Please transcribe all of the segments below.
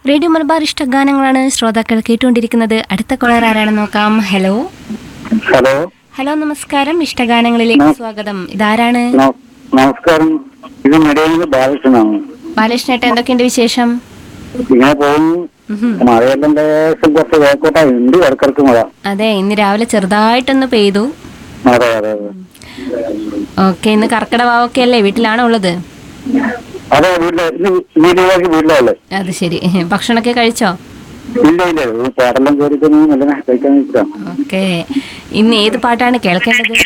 Radio Malabar ഇഷ്ടഗാനങ്ങളാണ് ശ്രോതാക്കൾ കേട്ടുകൊണ്ടിരിക്കുന്നത് അടുത്ത കോളർ ആരാണെന്ന് നോക്കാം ഹലോ ഹലോ ഹലോ നമസ്കാരം ഇഷ്ടഗാനങ്ങളിലേക്ക് സ്വാഗതം ഇതാരാണ് ന- നമസ്കാരം ഇത് നെടിയുന്നത് ബാലകൃഷ്ണനാണ് ബാലകൃഷ്ണേട്ട എന്തൊക്കെയുണ്ട് വിശേഷം ഇങ്ങനെ പോകുന്നു ഉഹും. മഴയെല്ലാം ലേശം കുറച്ച് വേക്കോട്ടാ ഉണ്ട് ഇടക്കിടക്ക് മഴ അതെ ഇന്ന് രാവിലെ ചെറുതായിട്ടൊന്ന് പെയ്തു അതെ അതെ അതെ ഓക്കെ ഇന്ന് കർക്കിടവാവൊക്കെ അല്ലേ വീട്ടിലാണോ ഉള്ളത് അതെ വീട്ടിലെ ഇന്ന് വീട്ടിലേക്ക് വീട്ടിലല്ലേ അത് ശരി ഭക്ഷണമൊക്കെ കഴിച്ചോ ഇല്ല ഇല്ല ഇത് പാടെല്ലാം കയറിക്കുന്നു നല്ല കഴിക്കാൻ നിൽക്കാം ഓക്കെ ഇന്ന് ഏത് പാട്ടാണ് കേൾക്കേണ്ടത്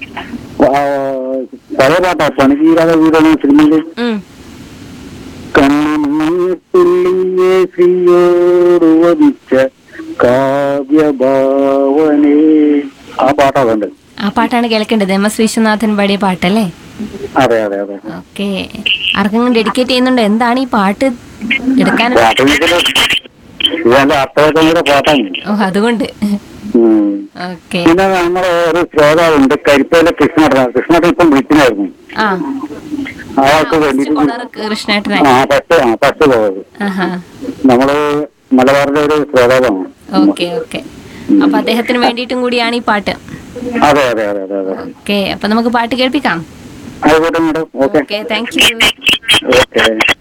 പഴയ പാട്ടാ പണി തീരാതെ വീടാണ് സിനിമയില് ഉം. കണ്ണുള്ളിയെ ശ്രീയോട് വധിച്ച കാവ്യഭാവനേ ആ പാട്ടാ വേണ്ടത് ആ പാട്ടാണ് കേൾക്കേണ്ടത് എം എസ് വിശ്വനാഥൻ പാടിയ പാട്ടല്ലേ അതെ അതെ അതെ ഓക്കെ ആർക്കെങ്കിലും ഡെഡിക്കേറ്റ് ചെയ്യുന്നുണ്ടോ എന്താണ് ഈ പാട്ട് എടുക്കാൻ പാട്ട് കേൾക്കുന്നത് ഇത് നല്ല അർത്ഥവത്തങ്ങളുടെ പാട്ടാണ് ഓ അതുകൊണ്ട് ഉം. ഓക്കെ പിന്നെ നമ്മളെ ഒരു ശ്രോതാവുണ്ട് കരിപ്പയിലെ കൃഷ്ണേട്ടൻ കൃഷ്ണേട്ടൻ ഇപ്പം വിളിക്കണായിരുന്നു ആ അയാൾക്ക് വേണ്ടിയിട്ട് കോളർ കൃഷ്ണേട്ടനായി ആ ഫസ്റ്റ് ആ ഫസ്റ്റ് പോയത് ആഹാ നമ്മള് മലബാറിന്റെ ഒരു ശ്രോതാവാണ് ഓക്കെ ഓക്കെ അപ്പൊ അദ്ദേഹത്തിന് വേണ്ടിയിട്ടും കൂടിയാണ് ഈ പാട്ട് അതെ അതെ അതെ അതെ അതെ ഓക്കെ അപ്പൊ നമുക്ക് പാട്ട് കേൾപ്പിക്കാം ആയിക്കോട്ടെ madam okay okay thank you okay